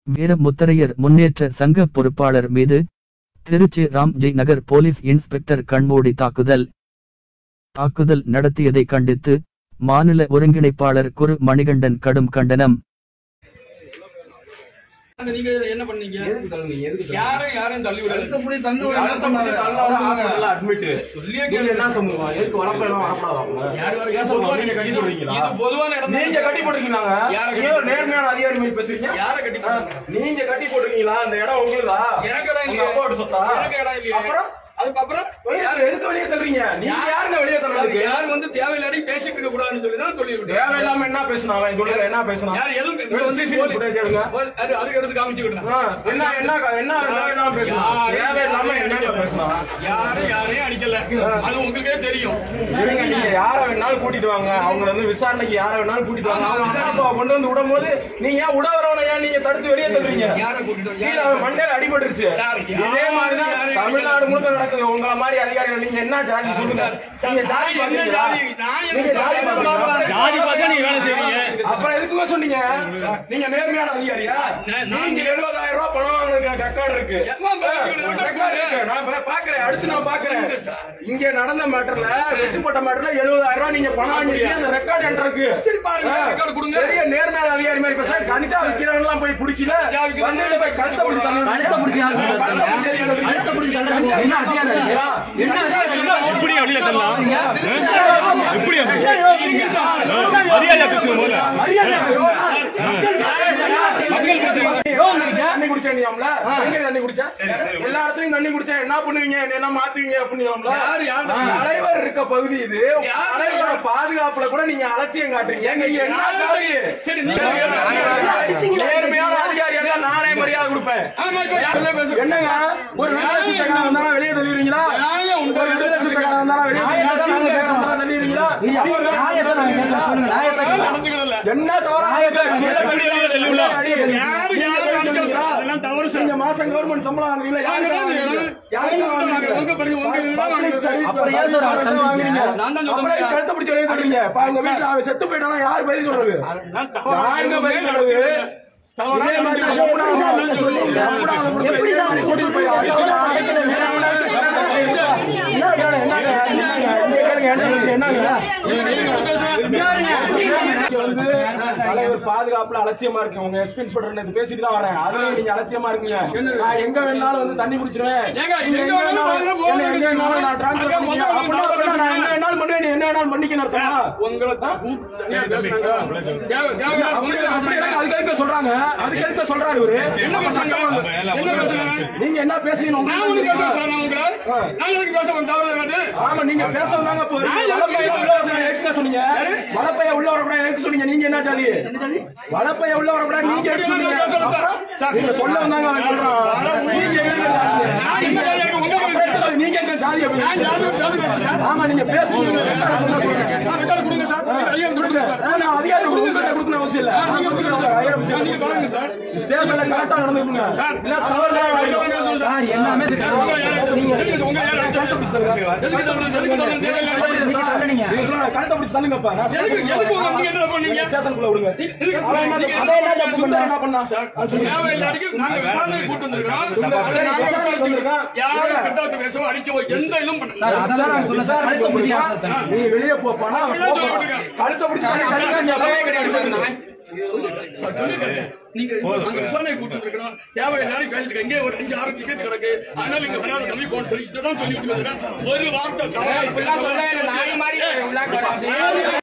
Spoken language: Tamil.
வீரமுத்தரையர் முன்னேற்ற சங்க பொறுப்பாளர் மீது திருச்சி ராம்ஜி நகர் போலீஸ் இன்ஸ்பெக்டர் கண்மூடி தாக்குதல் தாக்குதல் நடத்தியதை கண்டித்து மாநில ஒருங்கிணைப்பாளர் குரு மணிகண்டன் கடும் கண்டனம் அங்க நீங்க என்ன பண்ணீங்க எதுக்கு தள்ளுனீங்க? எதுக்கு தள்ளுனீங்க? யாரும் யாரையும் தள்ளி விடல அடுத்தபடி தந்து என்ன அடுத்த பண்ணாரு? முறை தள்ளாத ஹாஸ்பிட்டல்ல admit. சொல்லியே நீங்க கேளு. என்ன சமூகம்? எதுக்கு வளர்ப்பு எல்லாம் வரக்கூடாதா அவங்க? யார் வர ஏன் சொல்லுவாங்க? நீங்க கட்டி இது- போடுறீங்களா? இது பொதுவான இடம் தான். நீங்க கட்டி போட்டுருக்கீங்களாங்க? யாரை கட்டி ஏன் போடுறீங்க? நேர்மையான அதிகாரி மாதிரி பேசுறீங்க? யார கட்டி ஆ, போடுறீங்க? நீங்க கட்டி போட்டுருக்கீங்களா? அந்த இடம் உங்களுதா? எனக்கு இடம் உங்க இல்லையே. அப்பாவோட சொத்தா? எனக்கு இடம் இல்லையே. அப்புறம்? அதுக்கப்புறம் வெளியே யாரு- எதுக்கு வெளியே தள்ளுறீங்க? நீங்க யார்- யாருங்க வெளியே சார், தள்ளுறதுக்கு? யார் வந்து தேவையில்லாடி பேசிட்டு இருக்க கூடாதுன்னு சொல்லி தான் சொல்லி விட்டேன் தேவையில்லாம என்ன பேசுனா அவன்? சொல்லுங்க, என்ன பேசுனா? யார் எதுவும் இங்க ஒரு வந்து CCTV போலி- footage எடுங்க. போலி- அது அதுக்கு எடுத்து காமிச்சுக்கிட்டேன் ஆ, என்ன என்ன என்ன தேவையில்லாம பேசுனா? யாரையும் தேவையில்லாம யாரையும் என்னங்க அடிக்கல. பேசுனா? யாரும் யாரையும் அடிக்கல அது உங்களுக்கே தெரியும் இருங்க, நீங்க யார வேணாலும் கூட்டிட்டு வாங்க அவங்க வந்து விசாரணைக்கு யார வேணாலும் கூட்டிட்டு வாங்க அவங்க அம்மா அப்பாவை கொண்டு வந்து விடும்போது நீங்க ஏன் விட வரவனை ஏன் நீங்க தடுத்து வெளியே தள்ளுறீங்க யாரை கூட்டிட்டு வா- கீழே அவன் மண்டையில அடிபட்டுருச்சு சார், இதே மாதிரிதான் யாரு- தமிழ்நாடு முழுக்க நடக்குது உங்கள மாதிரி அதிகாரிகள் நீங்க என்ன ஜாதி சொல்லுங்க சார், சார், நீங்க ஜாதி நான் என்ன பாத்தீங்களா? ஜாதி? நான் என்ன நீங்க ஜாதி ஜாதி பாத்தீங்களா? ஜாதி பார்த்தா நீங்க வேலை செய்றீங்க அப்புறம் எதுக்குங்க சொன்னீங்க நீங்க நேர்மையான அதிகாரியா நான் நான் நீங்க எழுபதாயிரம் ரூபாய் பணம் வாங்கின ரெக்கார்டு இருக்கு எம்மா, பாக்கி ஆ, record இருக்கு. நான் இப்ப பாக்குறேன் அடுத்து நான் பாக்குறேன் இங்க நடந்த மேட்டர்ல வெட்டுப்பட்ட மேட்டர்ல எழுபதாயிரம் ரூபாய் நீங்க பணம் வாங்கிருக்கீங்க அந்த ரெக்கார்ட் என்கிட்ட இருக்கு சரி, பாருங்க, ஆ, record கொடுங்க. பெரிய நேர்மையான அதிகாரி மாதிரி பேசுறேன் கணிச்சா விக்கிறவங்க எல்லாம் போய் பிடிக்கல யா, விக்கிறவங்க வந்து இதை போய் கழுத்தை பிடிச்சு தள்ளுறீங்க. கழுத்தை பிடிச்சு யார் ஆ, கழுத்தை பிடிச்சு தள்ளுறீங்க. கழுத்தை பிடிச்சு தள்ளுறீங்க. என்ன அதிகாரம் இது? என்ன அதிகாரம்? எப்படி வெளியில தள்ளலாம் எப்படி மரியாதை பேசுங்க முதல்ல மக்கள் பேசுங்க தண்ணி குடிச்சேன் நீயாம்ல? எங்க தண்ணி குடிச்ச? எல்லா இடத்துலயும் தண்ணி குடிச்சேன் என்ன பண்ணுவீங்க என்ன என்ன மாத்துவீங்க அப்படியாம்ல? யாரு, யாரு? தலைவர் இருக்க பகுதி இது யாரு? தலைவரோட பாதுகாப்புல கூட நீங்க அலட்சியம் காட்டுறீங்க நீங்க என்ன சாதி? சரி நீங்க நேர்மையான அதிகாரியா இருந்தா நானே மரியாதை கொடுப்பேன் ஆமா இப்ப யாரெல்லாம் பேசுறீங்க? என்னங்க ஒரு விடுதலை சிறுத்தைக்காரன் வந்தாலும் வெளியே தள்ளிடுவீங்களா நியாயம் உண்டு. ஒரு விடுதலை சிறுத்தைக்காரன் வந்தாலும் வெளியே தள்ளிடுவீங்களா? தள்ளிடுவீங்களா நடந்துக்கிடல. என்ன தவறான யாரு யாரும் அடிக்கல சார். அதெல்லாம் தவறு சார். இந்த மாசம் கவர்மெண்ட் சம்பளம் வாங்குறீங்களா வாங்க தான் செய்யணும். யாருக்கு வாங்க, உங்க பிறகு உங்க இதுதான் வாங்குறது. அப்புறம் ஏன் சார் அதை வாங்குறீங்க? நான் தான் சொல்றேன். அப்புறம் ஏன் கழுத்தை பிடிச்சு வெளியே தள்ளுறீங்க? இப்ப அவங்க வீட்டுல அவன் செத்து போயிட்டானா யார் பதில் சொல்றது அதெல்லாம் தவறா யாருங்க பதில் எதுவுமே சொல்றது நடக்கல. தவறா இதே மாதிரி நடந்துக்கிடல. எப்படாவது சொல்லி, எப்படாவது கொடுத்து எப்படி சார் இதே மாதிரி கூட்டிட்டு போய் அடிச்சு, அடிச்சு, என்ன கேளுங்க, என்ன கேளுங்க, என்ன கேளுங்க, என்ன கேளுங்க, என்னங்க? இங்க வந்து தலைவர் பாதுகாப்புல அலட்சியமா இருக்கு உங்க எஸ்பி இன்ஸ்பெக்டர் நேத்து பேசிட்டு தான் வரேன் அதுல நீங்க அலட்சியமா இருக்கீங்க நான் எங்க வேணாலும் வந்து தண்ணி குடிச்சிருவேன் ஏங்க, நீங்க எங்க வேணாலும் பாதுகாப்பு போக என்ன எங்க வேணாலும் நான் transfer அங்க பண்ணிக்கிறேன். மொத்தம் அப்படின்னா அப்படின்னா நான் என்ன வேணாலும் பண்ணுவேன் நீ என்ன வேணாலும் பண்ணிக்கணும் அர்த்தமா உங்களை தான் கூப்பிட்டு தனியா பேசுனாங்க. தேவை- தேவையான அப்படி உங்களை அப்படி எதுக்கு அதுக்கு எதுக்கு சொல்றாங்க அதுக்கு எதுக்கு சொல்றாரு இவரு என்ன பேசுறாங்க? என்ன பேசுறாங்க? நீங்க என்ன பேசுறீங்க நான் ஒண்ணும் உங்களுக்கு பேசல சார், நான் உங்களை. நான் எதுக்கு பேச வந்தேன்? தவறு ஏதாவது? ஆமா நீங்க பேச வந்தாங்க அப்போ நான் எதுக்கு வலப்பைய பேச உள்ள வரக்கூடாது எதுக்கு சொன்னீங்க வலப்பைய உள்ள வரக்கூடாது எதுக்கு சொன்னீங்க நீங்க என்ன ஜாதி வலப்பைய உள்ள வரக்கூடாது நீங்க எதுக்கு அப்படிலாம் சொன்னீங்க நான் பேசல சார். சார், நீங்க சொல்ல வந்தாங்க அவன் சொல்றான் நீங்க எதுக்கு ஜாதி? நான் எந்த ஜாதியா இருக்கேன்? உங்க அப்புறம் எதுக்கு சொல்லி- நீங்க எங்க ஜாதி அப்படி? நான் ஜாதி பேசுகிறேன் சார். ஆமா நீங்க பேசுறீங்க சொல்றேன் நான் record கொடுங்க சார். ஐயா, கொடுங்க சார். நான் அதிகாரம் கொடுக்க கொடுக்கணும் அவசியம் இல்ல நான் நீங்க கொடுங்க சார். சார், நீங்க பாருங்க சார். ஸ்டேஷன்ல கரெக்டா நடந்துக்குங்க சார், இல்ல நான் தவறு தான் பேசுறேன் சார். எல்லாமே உங்க யாரு- நீங்க எதுக்கு உங்க யாரு அடிச்சது? எதுக்கு தவறு? எதுக்கு தவறு? தேவையில்லை. நீங்க சொல்லுங்க கழுத்தை பிடிச்சு தள்ளுங்கப்பா நான் எதுக்கு எதுக்கு உங்க நீங்க என்ன பண்ணீங்க? ஸ்டேஷனுக்குள்ள விடுங்க எதுக்கு அவன் என்ன நீங்க அவன் என்ன தப்பு பண்ணா? என்ன பண்ணா சார், அது சொல்லுங்க. தேவையில்லாடிக்கு நாங்க விசாரணைக்கு கூட்டு வந்திருக்கிறோம். சொல்லுங்க. அதை நாங்க விசாரணைக்கு விசாரிச்சுக்கிறோம். வந்திருக்கோம். யாரும் கெட்டவத்தை பேசவோ, அடிக்கவோ, எந்த இதுவும் பண்ணல. அதெல்லாம் நான் சொல்ல சார் கழுத்தை பிடிச்சு யார் சார் தள்ளுறீங்க? நீ வெளியே போப்பானா அப்படிதான் சொல்லிட்டு கழுத்தை பிடிச்சு தள்ளுங்க. நீ அப்பவே கிடையாது சார், சொல்லிருக்காங்க. நீங்க நாங்க விசாரணைக்கு கூட்டு வந்திருக்கிறோம். தேவையில்லாடி பேசிட்டு இருக்க. இங்கே ஒரு அஞ்சு ஆறு டிக்கெட் கிடக்கு அதனால இங்க வராத தம்பி போன்னு சொல்லி இதுதான் சொல்லிட்டு வந்திருக்கேன். ஒரு வார்த்தை தவறா பேச